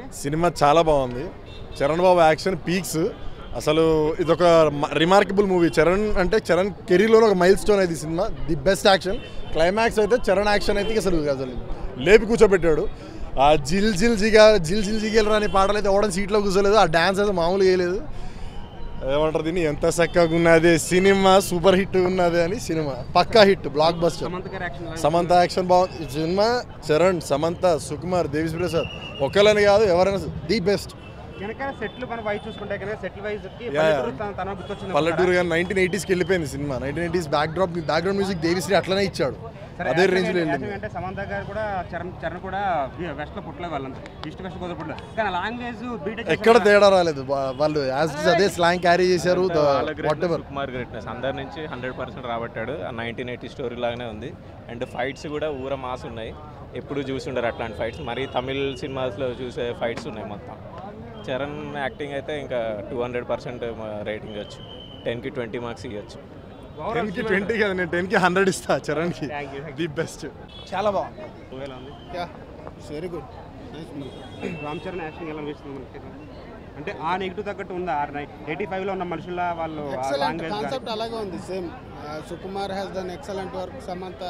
Cinema చాలా బాగుంది చరణ్ బాబు action peaks అసలు ఇదొక రిమార్కబుల్ మూవీ చరణ్ అంటే చరణ్ కెరీర్లో ఒక మైల్ స్టోన్ అయితే ఈ cinema the best action climax అయితే చరణ్ యాక్షన్ అయితే అసలు అసలు లేపి కూర్చోబెట్టాడు ఆ జిల్ జిల్ జిగా జిల్ జిల్ జిగేల్ రాని పాటలు అయితే ఓడని సీట్లో కూర్చోలేదు ఆ డ్యాన్స్ అయితే మామూలుగా వేయలేదు ఏమంటారు దీన్ని ఎంత చక్కగా ఉన్నది సినిమా సూపర్ హిట్ ఉన్నది అని సినిమా పక్కా హిట్ బ్లాక్ బస్టర్ సమంత గారి యాక్షన్ సమంత యాక్షన్ బాగుంది ఈ సినిమా చరణ్ సమంత సుకుమార్ దేవిశ్రీ ప్రసాద్ ఒక్కలని కాదు ఎవరైనా ది బెస్ట్ వెనకాల సెట్లు మనం వైజ్ చూసుకుంటే కనుక సెటిల్ వైజ్ కి Yeah. పల్లెటూరు తన- తన గుర్తొచ్చింది పల్లెటూరు కానీ నైన్టీన్ ఎయిటీస్కి వెళ్ళిపోయింది cinema nineteen eighties backdrop background music Devi Sri అట్లనే ఇచ్చాడు సరే, అదే యాక్షన్ రేంజ్లో అంటే- వెళ్ళింది యాక్షన్ అంటే సమంత గారు కూడా చరణ్ చరణ్ కూడా వెస్ట్ లో పుట్టలేదు వాళ్ళంతా ఈస్ట్ వెస్ట్ కుదరపుట్లేదు కానీ లాంగ్వేజ్ బీటెక్ ఎక్కడ తేడా రాలేదు వా- వాళ్ళు యాజ్ ఇట్ ఇస్ అదే స్లాంగ్ క్యారీ చేశారు వాళ్ళ what greatness ever Sukumar greatness అందరి నుంచి హండ్రెడ్ పర్సెంట్ రాబట్టాడు ఆ నైన్టీన్ ఎయిటీ స్టోరీ లాగానే ఉంది అండ్ ఫైట్స్ కూడా ఊర మాస్ ఉన్నాయి ఎప్పుడు చూసుండరు అట్లాంటి ఫైట్స్ మరి తమిళ్ సినిమాస్లో చూసే ఫైట్స్ ఉన్నాయి మొత్తం చరణ్ యాక్టింగ్ అయితే ఇంకా టూ హండ్రెడ్ పర్సెంట్ రేటింగ్ ఇవ్వచ్చు టెన్కి ట్వంటీ మార్క్స్ ఇవ్వచ్చు టెన్కి ట్వంటీ కదా నేను టెన్కి హండ్రెడ్ ఇస్తా చరణ్కి Thank you, thank the best చాలా బాగుంది ఎలా ఉంది yeah it's very good nice movie Ram Charan action ఎలా అనిపిస్తుంది మనకి అంటే ఆ నెగిటివ్ తగ్గట్టు ఉందా ఎయిటీ ఫైవ్ లో ఉన్న మనుషుల వాళ్ళు ఎక్సలెంట్ లాంగ్వేజ్ కాన్సెప్ట్ అలాగే ఉంది same Sukumar has done excellent work Samantha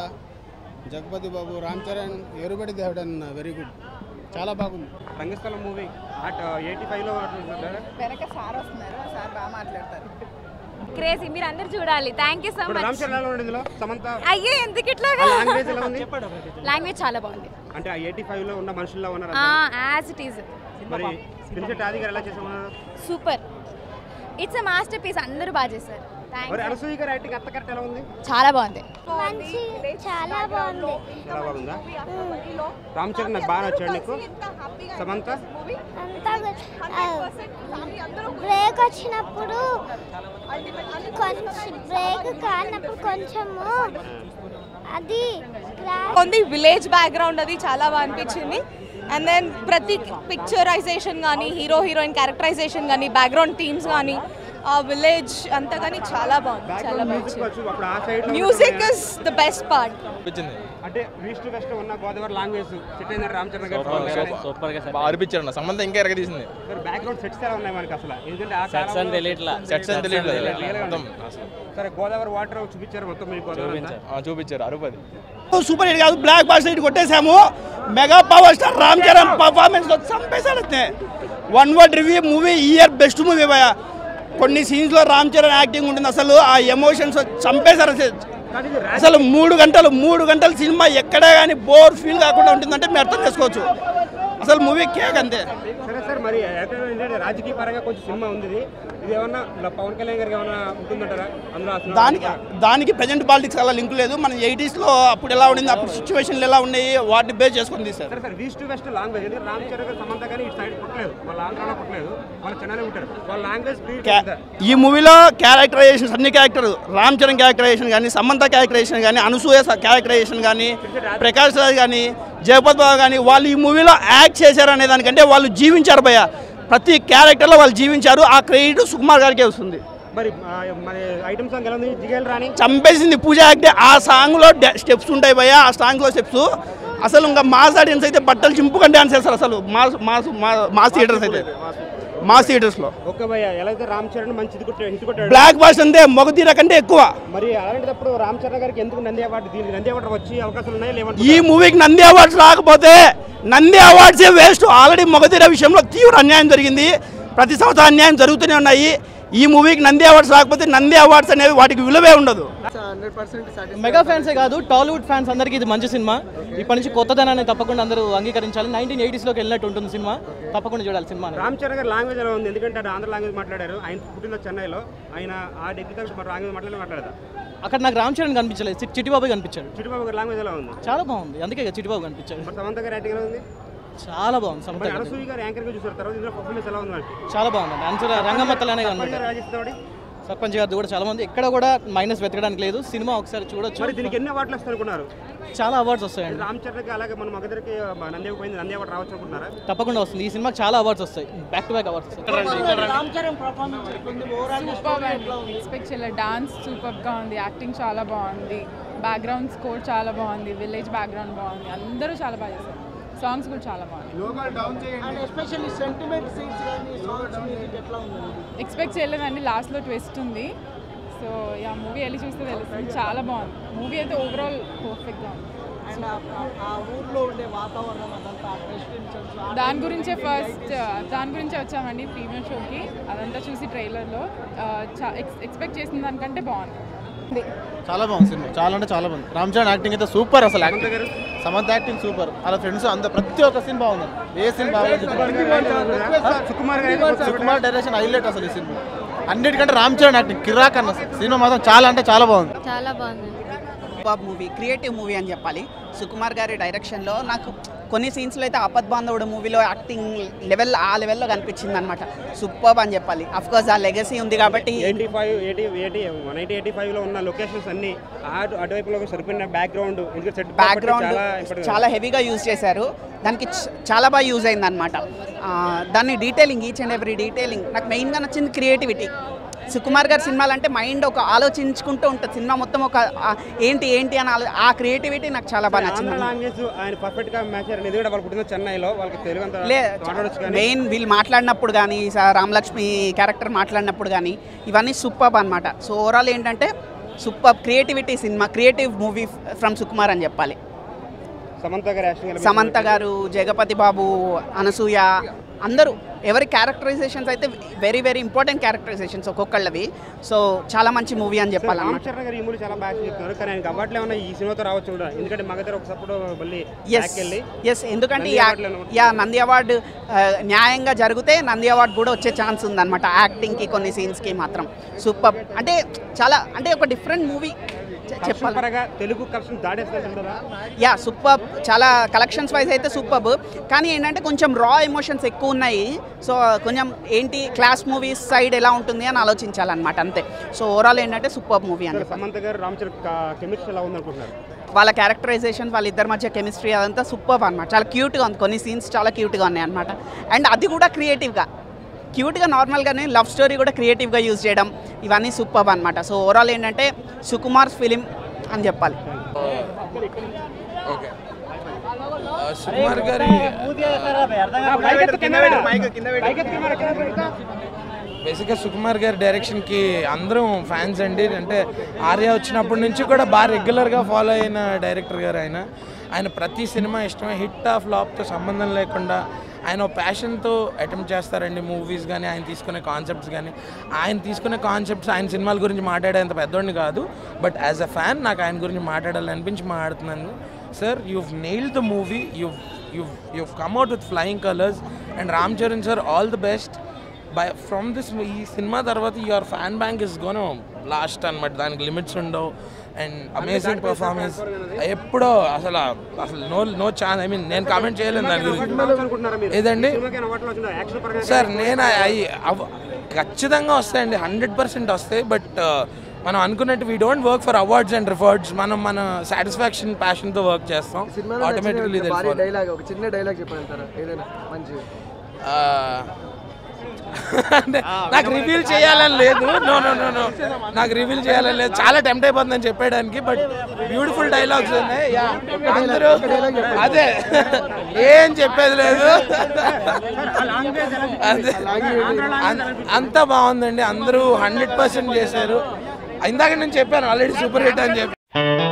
Jagapathi Babu Ram Charan everybody they done very good చాలా బాగుంది రంగస్థలం మూవీ ఎయిటీ ఫైవ్ లో వెనక సార్ వస్తున్నారు సార్ బాగా మాట్లాడతారు క్రేజీ మీరు అందరు చూడాలి థ్యాంక్ యూ సో ఇప్పుడు రామ్ మచ్ చరణ్ ఎలా ఉంది ఇందులో సమంత అయ్యో ఎందుకు ఇట్లా లాంగ్వేజ్ ఎలా ఉంది లాంగ్వేజ్ చాలా బాగుంది అంటే ఆ ఎయిటీ ఫైవ్ లో ఉన్న మనుషుల్లో ఉన్నారు యాజ్ ఇట్ ఈజ్ మరి ప్రిన్సెట్ ఆది గారు ఎలా చేసామన్నారు super it's a masterpiece అందరూ బాగా చేశారు థ్యాంక్ మరి అనసూయ గారు యాక్టింగ్ అంత కరెక్ట్ ఎలా ఉంది చాలా బాగుంది మంచి చాలా బాగుంది చాలా బాగుందా రామ్ చరణ్ నాకు బాగా నచ్చాడు నీకు సమంత అంతా బ్రేక్ వచ్చినప్పుడు కొంచెం బ్రేక్ కానప్పుడు కొంచెము అది క్రాష్ ఉంది విలేజ్ బ్యాక్గ్రౌండ్ అది చాలా బాగా అనిపించింది అండ్ దెన్ ప్రతి పిక్చరైజేషన్ కానీ హీరో హీరోయిన్ క్యారెక్టరైజేషన్ కానీ బ్యాక్గ్రౌండ్ థీమ్స్ కానీ ఆ విలేజ్ అంతా కానీ చాలా బాగుంది చాలా మ్యూజిక్ బాగుంది వచ్చు అప్పుడు ఆ side music is the best part అంటే ఈస్ట్ వెస్ట్ ఉన్న గోదావరి లాంగ్వేజ్ సెట్ అయిందంటే రామ్ చరణ్ గారు సూపర్ గా బాగా అనిపించాడు సంబంధం ఇంకా ఎరగదీసింది బ్యాక్గ్రౌండ్ సెట్స్ ఎలా ఉన్నాయి మనకి అసలు ఎందుకంటే ఆ సెట్స్ అని కాలంలో- తెలియట్లా సెట్స్ అని తెలియట్లేదు మొత్తం అసలు సరే గోదావరి వాటర్ చూపించారు మొత్తం మీకు గోదావరి అంతా. ఆ, చూపించారు అరుపది సూపర్ హిట్ కాదు బ్లాక్ బాస్టర్ హిట్ కొట్టేశాము mega power star Ram Charan performance చంపేశాడు అట్నే one word review movie year best movie భయ కొన్ని సీన్స్లో రామ్ చరణ్ యాక్టింగ్ ఉంటుంది అసలు ఆ ఎమోషన్స్ చంపేశారు అసలు. కానీ ఇది రా- అసలు మూడు గంటలు మూడు గంటల సినిమా ఎక్కడే కానీ బోర్ ఫీల్ కాకుండా ఉంటుందంటే మీరు అర్థం చేసుకోవచ్చు అసలు మూవీ కేక్ అంతే సరే సార్ మరి ఎక్కడ ఏంటంటే రాజకీయ పరంగా కొంచెం సినిమా ఉంది ఇది ఇది ఏమన్నా ఇలా పవన్ కళ్యాణ్ గారికి ఏమన్నా ఉంటుందంటారా అందులో అసలు దానికి దానికి ప్రజెంట్ పాలిటిక్స్ అలా లింక్ లేదు మన ఎయిటీస్లో అప్పుడు ఎలా ఉండింది అప్పుడు సిచ్యువేషన్లు ఎలా ఉన్నాయి వాటిని బేస్ చేసుకొని తీశారు సరే సార్ ఈస్ట్ వెస్ట్ లాంగ్వేజ్ ఎందుకంటే రామ్ చరణ్ గారు సమంత కానీ ఇటు సైడ్ పుట్టలేదు వాళ్ళ ఆంధ్రాలో పుట్టలేదు వాళ్ళ చెన్నైలో ఉంటారు వాళ్ళ లాంగ్వేజ్ క్యా- ఈ మూవీలో క్యారెక్టరైజేషన్స్ అన్ని క్యారెక్టర్ రామ్ చరణ్ క్యారెక్టరైజేషన్ కానీ సమంత క్యారెక్టరైజేషన్ కానీ అనసూయ క్యారెక్టరైజేషన్ కానీ ప్రకాష్ రాజ్ కానీ జయపత్ బాబు కానీ వాళ్ళు ఈ మూవీలో యాక్ట్ చేశారు అనే దానికంటే వాళ్ళు జీవించారు భయ్య ప్రతి క్యారెక్టర్లో వాళ్ళు జీవించారు ఆ క్రెడిట్ సుకుమార్ గారికే వస్తుంది మరి ఆ, మరి ఐటమ్ సాంగ్ ఎలా ఉంది జిగేల్ రాణి చంపేసింది పూజ యాక్టే ఆ సాంగ్లో స్టెప్స్ ఉంటాయి భయ్య ఆ సాంగ్లో స్టెప్స్ అసలు ఇంకా మాస్ ఆడియన్స్ అయితే బట్టలు చింపుకొని డాన్స్ చేస్తారు అసలు మాస్ మాస్ మాస్ థియేటర్స్ అయితే మాస్ థియేటర్స్లో ఓకే భయ్య ఎలా అయితే రామ్ చరణ్ మంచి ఇది కొట్టాడు హిట్ కొట్టాడు బ్లాక్ బాస్ అంతే మొగతీర కంటే ఎక్కువ మరి అలాంటిదప్పుడు రామ్ చరణ్ గారికి ఎందుకు నంది అవార్డు దీనికి నంది అవార్డు వచ్చి అవకాశాలు ఉన్నాయా ఈ లేవంటే మూవీకి నంది అవార్డ్స్ రాకపోతే నంది అవార్డ్సే వేస్ట్ ఆల్రెడీ మొగతీర విషయంలో తీవ్ర అన్యాయం జరిగింది ప్రతి సంవత్సరం అన్యాయం జరుగుతూనే ఉన్నాయి ఈ మూవీకి నంది అవార్డ్స్ రాకపోతే నంది అవార్డ్స్ అనేవి వాటికి విలువే ఉండదు మెగా ఫ్యాన్సే కాదు టాలీవుడ్ ఫ్యాన్స్ అందరికీ ఇది మంచి సినిమా ఇప్పటి నుంచి కొత్తదనాన్ని తప్పకుండా అందరూ అంగీకరించాలి నైన్టీన్ ఎయిటీస్లోకి వెళ్ళినట్టు ఉంటుంది సినిమా తప్పకుండా చూడాలి సినిమా రామ్ చరణ్ గారు లాంగ్వేజ్ ఎలా ఉంది ఎందుకంటే ఆయన ఆంధ్ర లాంగ్వేజ్ మాట్లాడారు ఆయన పుట్టిన చెన్నైలో ఆయన ఆ డిగ్రీ తగ్గ లాంగ్వేజ్ మాట్లాడి మాట్లాడదా అక్కడ నాకు రామ్ చరణ్ కనిపించలేదు చి- చిట్టిబాబు కనిపించాడు చిట్టుబాబు గారి లాంగ్వేజ్ ఎలా ఉంది చాలా బాగుంది అందుకే ఇక చిట్టిబాబు కనిపించాడు మరి సమంత గారి యాక్టింగ్ ఎలా ఉంది చాలా బాగుంది సమంత మరి గారి. అనసూయ గారు యాంకర్ గా చూసారు తర్వాత ఇందులో పర్ఫార్మెన్స్ ఎలా ఉంది మరి చాలా బాగుంది ఆన్సర్ రంగమత్తలనే సర్పంచ్ గారు కనబడ్డారు రాజేస్తాడు సర్పంచ్ గారు కూడా చాలా మంది ఎక్కడ కూడా మైనస్ వెతకడానికి లేదు సినిమా ఒకసారి చూడొచ్చు మరి దీనికి ఎన్ని అవార్డులు వస్తాయి అనుకున్నారు చాలా అవార్డ్స్ వస్తాయండి రామ్ చరణ్కి అలాగే మన మగధరికి నంది పోయింది నంది అవార్డు రావచ్చు అనుకుంటున్నారా తప్పకుండా వస్తుంది ఈ సినిమాకి చాలా అవార్డ్స్ వస్తాయి back to back awards special dance సూపర్గా ఉంది యాక్టింగ్ చాలా బాగుంది బ్యాక్గ్రౌండ్ స్కోర్ చాలా బాగుంది విలేజ్ బ్యాక్గ్రౌండ్ బాగుంది అందరూ చాలా బాగా చేశారు సాంగ్స్ కూడా చాలా బాగున్నాయి అండ్ ఎస్పెషల్లీ సెంటిమెంట్ సీన్స్ కానీ సాంగ్స్ మ్యూజిక్ ఎట్లా ఉంది ఎక్స్పెక్ట్ చేయలేదండి లాస్ట్లో ట్విస్ట్ ఉంది సో ఆ మూవీ వెళ్ళి చూస్తే తెలుస్తుంది చాలా బాగుంది మూవీ అయితే ఓవరాల్ పర్ఫెక్ట్గా ఉంది అండ్ ఆ ఊర్లో ఉండే వాతావరణం అదంతా రెసిడెన్షియల్స్ దాని గురించే ఫస్ట్ దాని గురించే వచ్చామండి ప్రీమియర్ షోకి అదంతా చూసి ట్రైలర్లో ఎక్స్పెక్ట్ చేసిన దానికంటే బాగుంది చాలా బాగుంది సినిమా చాలా అంటే చాలా బాగుంది రామ్ చరణ్ యాక్టింగ్ అయితే సూపర్ అసలు యాక్టింగ్ సమంత యాక్టింగ్ సూపర్ అలా ఫ్రెండ్స్ అంత ప్రతి ఒక్క సీన్ బాగుంది ఏ సీన్ బాగుంది సుకుమార్ గారి సుకుమార్ డైరెక్షన్ హైలైట్ అసలు ఈ సినిమా అన్నిటికంటే రామ్ చరణ్ యాక్టింగ్ కిరాక్ అన్న సినిమా మాత్రం చాలా అంటే చాలా బాగుంది చాలా బాగుంది సూపర్ మూవీ క్రియేటివ్ మూవీ అని చెప్పాలి సుకుమార్ గారి డైరెక్షన్లో నాకు కొన్ని సీన్స్లో అయితే ఆపద్ బాంధవుడు మూవీలో యాక్టింగ్ లెవెల్ ఆ లెవెల్లో కనిపించింది అనమాట సూపర్ అని చెప్పాలి అఫ్ కోర్స్ ఆ లెగసీ ఉంది కాబట్టి eighty five eighty eighty one eighty eighty ఫైవ్లో ఉన్న లొకేషన్స్ అన్ని అటు అటువైపులో సరిపోయిన బ్యాక్గ్రౌండ్ ఎందుకంటే సెట్ బ్యాక్గ్రౌండ్ చాలా హెవీగా యూజ్ చేశారు దానికి చ- చాలా బాగా యూజ్ అయింది అనమాట దాన్ని detailing each and every detailing నాకు మెయిన్గా నచ్చింది క్రియేటివిటీ సుకుమార్ గారి సినిమాలు అంటే మైండ్ ఒక ఆలోచించుకుంటూ ఉంటుంది సినిమా మొత్తం ఒక ఆ, ఏంటి ఏంటి అని ఆలో- ఆ క్రియేటివిటీ నాకు చాలా బాగా నచ్చింది ఆంధ్ర అన్నమాట. లాంగ్వేజ్ ఆయన పర్ఫెక్ట్ గా మ్యాచ్ అయ్యారు ఎందుకంటే వాళ్ళు పుట్టిన చెన్నైలో వాళ్ళకి తెలుగు అంత లే మాట్లాడొచ్చు కానీ మెయిన్ వీళ్ళు మాట్లాడినప్పుడు కానీ రామలక్ష్మి క్యారెక్టర్ మాట్లాడినప్పుడు కానీ ఇవన్నీ సూపర్ అనమాట సో ఓవరాల్ ఏంటంటే super creativity cinema creative movie from Sukumar అని చెప్పాలి సమంత గారి యాక్షన్ సమంత గారు జగపతి బాబు అనసూయ అందరూ ఎవరి క్యారెక్టరైజేషన్స్ అయితే వెరీ వెరీ ఇంపార్టెంట్ క్యారెక్టరైజేషన్స్ ఒక్కొక్కళ్ళవి సో చాలా మంచి మూవీ అని రామ్ చెప్పాలన్నమాట చరణ్ గారు ఈ మూవీ చాలా బాగా చెప్తున్నారు కానీ ఆయన అవార్డులు ఏమన్నా ఈ సినిమాతో రావచ్చు కూడా ఎందుకంటే మగధర ఒక సపోర్ట్ మళ్ళీ ఎస్ back వెళ్ళి ఎస్ ఎందుకంటే నంది ఈ అవార్డులు యాక్- యా నంది అవార్డు ఆ, న్యాయంగా జరిగితే నంది అవార్డు కూడా వచ్చే ఛాన్స్ ఉందన్నమాట యాక్టింగ్కి కొన్ని సీన్స్కి మాత్రం సూపర్ అంటే చాలా అంటే ఒక డిఫరెంట్ మూవీ చెప్పాలి పరంగా తెలుగు కలెక్షన్ దాటేస్తుంటారా యా సూపర్ చాలా కలెక్షన్స్ వైజ్ అయితే సూపర్ కానీ ఏంటంటే కొంచెం రా ఎమోషన్స్ ఎక్కువ ఉన్నాయి సో కొంచెం ఏంటి క్లాస్ మూవీస్ సైడ్ ఎలా ఉంటుంది అని ఆలోచించాలన్నమాట అంతే సో ఓవరాల్ ఏంటంటే సూపర్ మూవీ అని చెప్పాలి. సమంత గారు రామ్ చరణ్ కెమిస్ట్రీ ఎలా ఉందనుకుంటున్నారు వాళ్ళ క్యారెక్టరైజేషన్ వాళ్ళ ఇద్దరి మధ్య కెమిస్ట్రీ అదంతా సూపర్ అనమాట చాలా క్యూట్గా ఉంది కొన్ని సీన్స్ చాలా క్యూట్గా ఉన్నాయి అనమాట అండ్ అది కూడా క్రియేటివ్గా క్యూట్గా నార్మల్గానే లవ్ స్టోరీ కూడా క్రియేటివ్గా యూజ్ చేయడం ఇవన్నీ సూపర్ అనమాట సో ఓవరాల్ ఏంటంటే సుకుమార్ ఫిలిం అని చెప్పాలి ఓకే సుకుమార్ గారి బేసిక్గా సుకుమార్ గారి డైరెక్షన్కి అందరం ఫ్యాన్స్ అండి అంటే ఆర్య వచ్చినప్పటి నుంచి కూడా బాగా రెగ్యులర్గా ఫాలో అయిన డైరెక్టర్ గారు ఆయన ఆయన ప్రతి సినిమా ఇష్టమే హిట్ ఆఫ్ ఫ్లాప్తో సంబంధం లేకుండా ఆయన ప్యాషన్తో అటెంప్ట్ చేస్తారండి మూవీస్ కానీ ఆయన తీసుకునే కాన్సెప్ట్స్ కానీ ఆయన తీసుకునే కాన్సెప్ట్స్ ఆయన సినిమాల గురించి మాట్లాడేంత పెద్దోడిని కాదు బట్ యాజ్ అ ఫ్యాన్ నాకు ఆయన గురించి మాట్లాడాలనిపించి మాట్లాడుతున్నాను sir you've nailed the movie you've you've you've come out with flying colors and ram charan sir all the best by from this ఈ సినిమా తర్వాత your fan bank is gone last అనమాట దానికి లిమిట్స్ ఉండవు అండ్ అమేజింగ్ పర్ఫార్మెన్స్ ఎప్పుడో అసలు అసలు no no chance I mean నేను కామెంట్ చేయలేను దాని గురించి ఏదండి సార్ నేను అయి అవ- ఖచ్చితంగా వస్తాయండి హండ్రెడ్ పర్సెంట్ వస్తాయి బట్ మనం అనుకున్నట్టు we don't work for awards and rewards మనం మన సాటిస్ఫాక్షన్ ప్యాషన్తో వర్క్ చేస్తాం ఆటోమేటిక్లీ భారీ డైలాగ్ ఒక చిన్న డైలాగ్ చెప్పంటారా ఏదైనా మంచి అంటే నాకు రివీల్ చేయాలని లేదు నో నో నో నో నాకు రివీల్ చేయాలని లేదు చాలా టెంప్ట్ అయిపోతుందని చెప్పడానికి బట్ బ్యూటిఫుల్ డైలాగ్స్ ఉన్నాయి Yeah. అందరూ అదే ఏం చెప్పేది లేదు అదే. అం- అంతా బాగుందండి అందరూ హండ్రెడ్ పర్సెంట్ చేశారు ఇందాక నేను చెప్పాను ఆల్రెడీ సూపర్ హిట్ అని చెప్పి